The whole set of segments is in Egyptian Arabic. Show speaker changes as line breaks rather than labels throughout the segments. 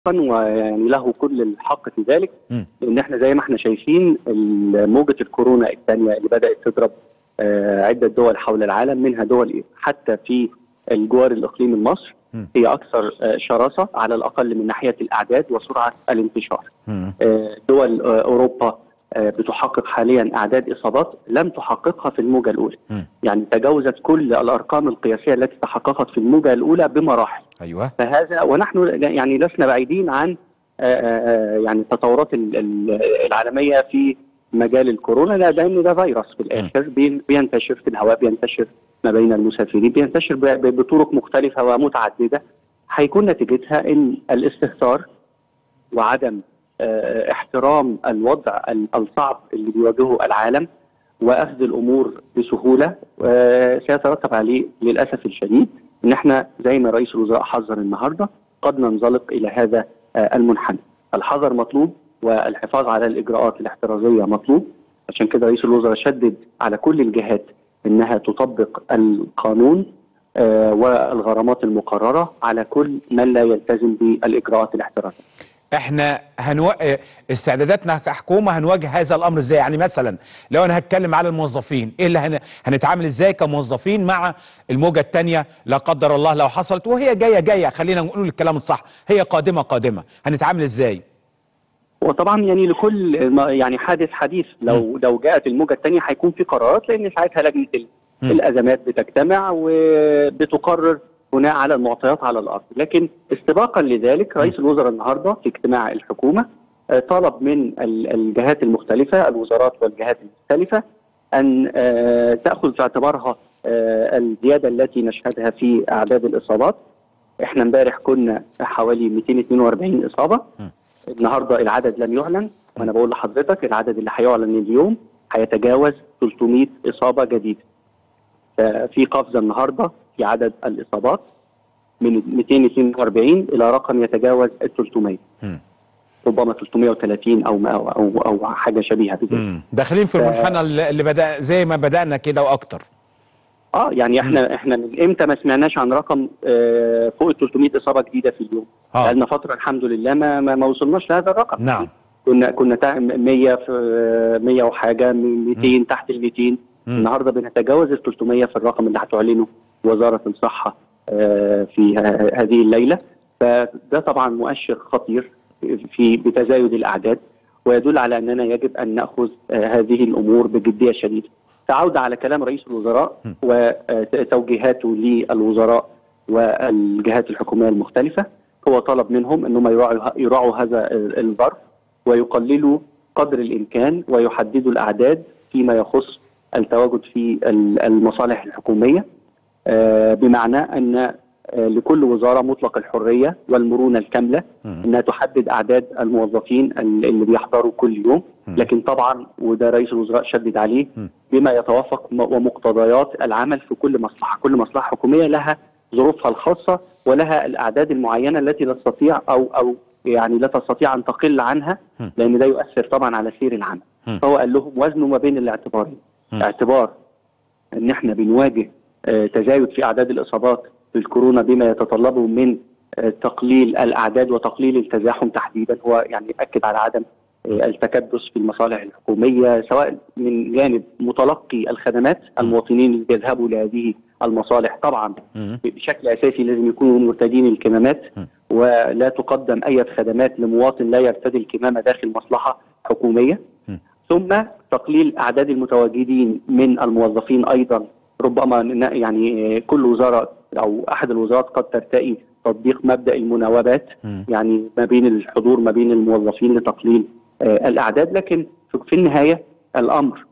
ويعني له كل الحق في ذلك
مم.
لان احنا زي ما احنا شايفين موجه الكورونا الثانيه اللي بدات تضرب آه، عده دول حول العالم منها دول حتى في الجوار الاقليمي لمصر
مم.
هي اكثر آه، شراسه على الاقل من ناحيه الاعداد وسرعه الانتشار.
مم.
آه، دول آه، اوروبا آه، بتحقق حاليا اعداد اصابات لم تحققها في الموجه الاولى.
مم.
يعني تجاوزت كل الارقام القياسيه التي تحققت في الموجه الاولى بمراحل.
ايوه
فهذا ونحن يعني لسنا بعيدين عن آه، آه، يعني التطورات ال- ال- العالميه في مجال الكورونا لا لان ده فيروس في الاخر بين- بينتشر في الهواء بينتشر ما بين المسافرين بينتشر ب- ب- بطرق مختلفه ومتعدده هيكون نتيجتها ان الاستهتار وعدم آه، احترام الوضع ال- الصعب اللي بيواجهه العالم واخذ الامور بسهوله آه، سيترتب عليه للاسف الشديد ان احنا زي ما رئيس الوزراء حذر النهارده قد ننزلق الى هذا آه، المنحنى. الحذر مطلوب والحفاظ على الاجراءات الاحترازيه مطلوب عشان كده رئيس الوزراء شدد على كل الجهات انها تطبق القانون آه، والغرامات المقرره على كل من لا يلتزم بالاجراءات الاحترازيه.
احنا هنو... استعداداتنا كحكومه هنواجه هذا الامر ازاي يعني مثلا لو انا هتكلم على الموظفين ايه اللي هن... هنتعامل ازاي كموظفين مع الموجه الثانيه لا قدر الله لو حصلت وهي جايه جايه خلينا نقول الكلام الصح هي قادمه قادمه هنتعامل ازاي
وطبعا يعني لكل ما- يعني حادث حديث لو لو جاءت الموجه الثانيه هيكون في قرارات لان ساعتها لجنه ال-
مم.
الازمات بتجتمع وبتقرر بناء على المعطيات على الارض، لكن استباقا لذلك رئيس الوزراء النهارده في اجتماع الحكومه آه، طلب من ال- الجهات المختلفه الوزارات والجهات المختلفه ان آه، تاخذ في اعتبارها آه، الزياده التي نشهدها في اعداد الاصابات. احنا امبارح كنا حوالي 242 اصابه النهارده العدد لم يعلن وانا بقول لحضرتك العدد اللي هيعلن اليوم هيتجاوز 300 اصابه جديده. ففي قفزه النهارده في عدد الاصابات من 242 الى رقم يتجاوز ال 300
مم.
ربما 330 او ما او او, أو حاجه شبيهه بذلك.
مم. داخلين في المنحنى اللي اللي بدا زي ما بدانا كده واكتر
اه يعني احنا احنا من امتى ما سمعناش عن رقم آه فوق ال 300 اصابه جديده في اليوم؟
آه.
بقالنا فتره الحمد لله ما ما, ما وصلناش لهذا الرقم.
نعم
كنا كنا تا- 100 في 100 وحاجه من 200 تحت ال 200
مم.
النهارده بنتجاوز ال 300 في الرقم اللي هتعلنه وزاره الصحه آه، في ه- هذه الليله فده طبعا مؤشر خطير في بتزايد الاعداد ويدل على اننا يجب ان ناخذ آه، هذه الامور بجديه شديده. تعود على كلام رئيس الوزراء
م.
وتوجيهاته للوزراء والجهات الحكوميه المختلفه هو طلب منهم انهم يراعوا يراعوا هذا الظرف ويقللوا قدر الامكان ويحددوا الاعداد فيما يخص التواجد في ال- المصالح الحكوميه آه، بمعنى ان آه، لكل وزاره مطلق الحريه والمرونه الكامله
مم.
انها تحدد اعداد الموظفين ال- اللي بيحضروا كل يوم
مم.
لكن طبعا وده رئيس الوزراء شدد عليه
مم.
بما يتوافق م- ومقتضيات العمل في كل مصلحه، كل مصلحه حكوميه لها ظروفها الخاصه ولها الاعداد المعينه التي لا تستطيع او او يعني لا تستطيع ان تقل عنها
مم.
لان ده يؤثر طبعا على سير العمل.
مم.
فهو قال لهم وزنوا ما بين الاعتبارين.
مم.
اعتبار ان احنا بنواجه آه، تزايد في اعداد الاصابات بالكورونا بما يتطلبه من آه، تقليل الاعداد وتقليل التزاحم تحديدا هو يعني اكد على عدم آه، التكدس في المصالح الحكوميه سواء من جانب متلقي الخدمات المواطنين اللي بيذهبوا لهذه المصالح طبعا
مم.
بشكل اساسي لازم يكونوا مرتدين الكمامات
م.
ولا تقدم اي خدمات لمواطن لا يرتدي الكمامه داخل مصلحه حكوميه
م.
ثم تقليل اعداد المتواجدين من الموظفين ايضا ربما ن- يعني كل وزاره او احد الوزارات قد ترتقي تطبيق مبدا المناوبات
مم.
يعني ما بين الحضور ما بين الموظفين لتقليل آه، الاعداد لكن في- في النهايه الامر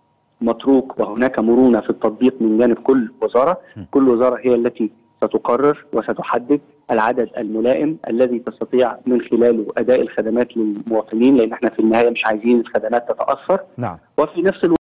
متروك وهناك مرونه في التطبيق من جانب كل وزاره، كل وزاره هي التي ستقرر وستحدد العدد الملائم الذي تستطيع من خلاله اداء الخدمات للمواطنين لان احنا في النهايه مش عايزين الخدمات تتاثر
نعم
وفي نفس الوقت